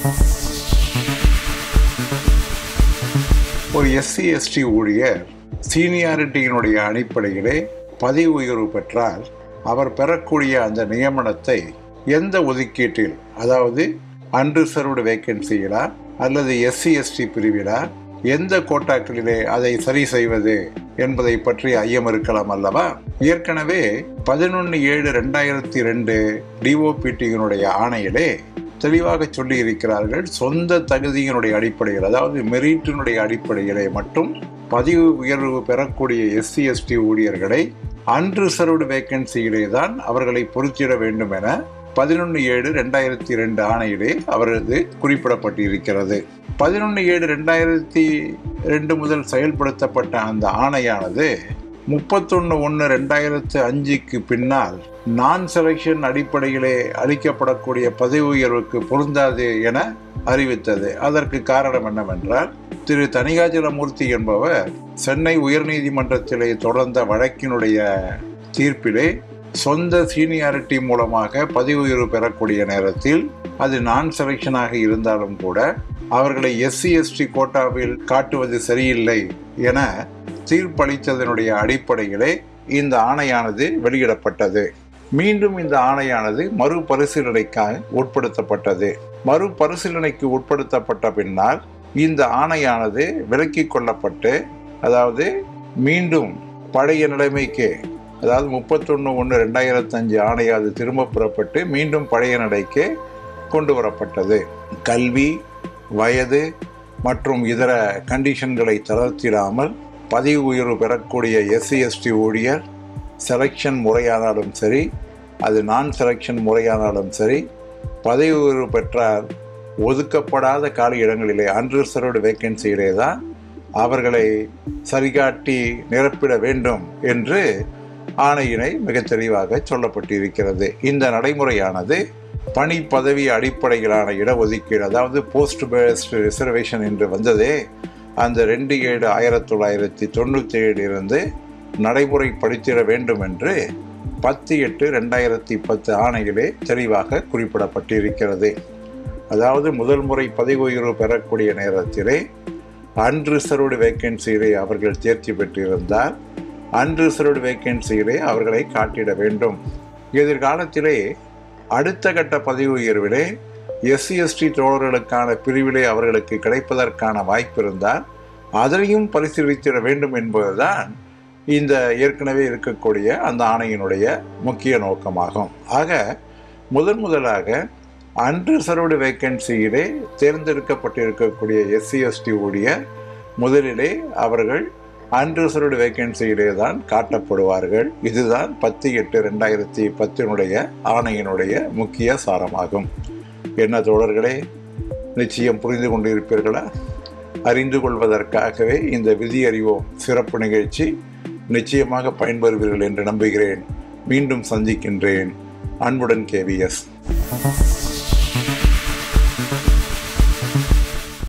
ஒரு SC ST ஊழியர் சீனியாரிட்டியினுடைய அடிப்படையிலே பதவி உயர்வு பெற்றால் அவர் பெறக்கூடிய அந்த நியமனத்தை எந்த ஒதுக்கீட்டில் அதாவது அன்ரிசர்வ்டு வேக்கன்சியிலா அல்லது எஸ்சி எஸ்டி பிரிவிலா எந்த கோட்டாக்களிலே அதை சரி செய்வது என்பதை பற்றி ஐயம் இருக்கலாம் அல்லவா ஏற்கனவே பதினொன்று ஏழு ரெண்டாயிரத்தி ரெண்டு டிஓபிடியினுடைய ஆணையிலே தெளிவாக சொல்லி இருக்கிறார்கள் சொந்த தகுதியினுடைய அடிப்படையில் அதாவது மெரிட்டினுடைய அடிப்படையிலே மட்டும் பதிவு உயர்வு பெறக்கூடிய எஸ்சி எஸ்டி ஊழியர்களை அன்ரிசர்வ்டு வேக்கன்சியிலே தான் அவர்களை பொருத்திட வேண்டும் என பதினொன்று ஏழு ரெண்டாயிரத்தி ரெண்டு ஆணையிலே அவரது குறிப்பிடப்பட்டிருக்கிறது பதினொன்று ஏழு ரெண்டாயிரத்தி ரெண்டு முதல் செயல்படுத்தப்பட்ட அந்த ஆணையானது முப்பத்தொன்று ஒன்று ரெண்டாயிரத்து அஞ்சுக்கு பின்னால் நான் செலெக்ஷன் அடிப்படையிலே அளிக்கப்படக்கூடிய பதவி உயர்வுக்கு பொருந்தாது என அறிவித்தது அதற்கு காரணம் என்னவென்றால் திரு தனிகாஜலமூர்த்தி என்பவர் சென்னை உயர்நீதிமன்றத்திலே தொடர்ந்த வழக்கினுடைய தீர்ப்பிலே சொந்த சீனியாரிட்டி மூலமாக பதவி உயர்வு பெறக்கூடிய நேரத்தில் அது நான் செலெக்ஷனாக இருந்தாலும் கூட அவர்களை எஸ்சி எஸ்டி கோட்டாவில் காட்டுவது சரியில்லை என தீர்ப்பளித்ததனுடைய அடிப்படையிலே இந்த ஆணையானது வெளியிடப்பட்டது மீண்டும் இந்த ஆணையானது மறுபரிசீலனைக்காக உட்படுத்தப்பட்டது மறுபரிசீலனைக்கு உட்படுத்தப்பட்ட பின்னால் இந்த ஆணையானது விலக்கிக் கொள்ளப்பட்டு அதாவது மீண்டும் பழைய நிலைமைக்கு அதாவது முப்பத்தொன்று ஒன்று ரெண்டாயிரத்தஞ்சு ஆணையாது திரும்ப பெறப்பட்டு மீண்டும் பழைய நடைக்கு கொண்டு வரப்பட்டது கல்வி வயது மற்றும் இதர கண்டிஷன்களை தளர்த்திடாமல் பதவி உயர்வு பெறக்கூடிய எஸ்சி எஸ்டி ஊழியர் செலெக்ஷன் முறையானாலும் சரி அது நான் செலெக்ஷன் முறையானாலும் சரி பதவி உயர்வு பெற்றால் ஒதுக்கப்படாத காலி இடங்களிலே அன்ரிசர்வ்டு வேக்கன்சியிலே தான் அவர்களை சரிகாட்டி நிரப்பிட வேண்டும் என்று ஆணையினை மிக தெளிவாக சொல்லப்பட்டிருக்கிறது இந்த நடைமுறையானது பணி பதவி அடிப்படையிலான இடஒதுக்கீடு அதாவது போஸ்ட் பேஸ்ட் ரிசர்வேஷன் என்று வந்ததே அந்த ரெண்டு ஏழு ஆயிரத்தி தொள்ளாயிரத்தி தொண்ணூற்றி ஏழிலிருந்து நடைமுறைப்படுத்திட வேண்டும் என்று பத்து எட்டு ரெண்டாயிரத்தி பத்து ஆணையிலே தெளிவாக குறிப்பிடப்பட்டிருக்கிறது அதாவது முதல் முறை பதவி உயர்வு பெறக்கூடிய நேரத்திலே அன்ரிசர்வ்டு வேக்கன்சியிலே அவர்கள் தேர்ச்சி பெற்றிருந்தால் அன்ரிசர்வ்டு வேக்கன்சியிலே அவர்களை காட்டிட வேண்டும் எதிர்காலத்திலே அடுத்த கட்ட பதவி உயர்விலே எஸ்சி எஸ்டி தோழர்களுக்கான பிரிவிலே அவர்களுக்கு கிடைப்பதற்கான வாய்ப்பு இருந்தால் அதனையும் பரிசீலித்திட வேண்டும் என்பதுதான் இந்த ஏற்கனவே இருக்கக்கூடிய அந்த ஆணையினுடைய முக்கிய நோக்கமாகும் ஆக முதன் முதலாக அன்ரிசர்வ்டு வேக்கன்சியிலே தேர்ந்தெடுக்கப்பட்டிருக்கக்கூடிய எஸ்சி எஸ்டி ஊழியர் முதலிலே அவர்கள் அன்ரிசர்வ்டு வேக்கன்சியிலே தான் காட்டப்படுவார்கள் இதுதான் பத்து எட்டு ரெண்டாயிரத்தி பத்தினுடைய ஆணையினுடைய முக்கிய சாரமாகும் என்ன தோழர்களே நிச்சயம் புரிந்து கொண்டிருப்பீர்களா அறிந்து கொள்வதற்காகவே இந்த விதி அறிவோம் சிறப்பு நிகழ்ச்சி நிச்சயமாக பயன்பெறுவீர்கள் என்று நம்புகிறேன் மீண்டும் சந்திக்கின்றேன் அன்புடன் கேவிஎஸ்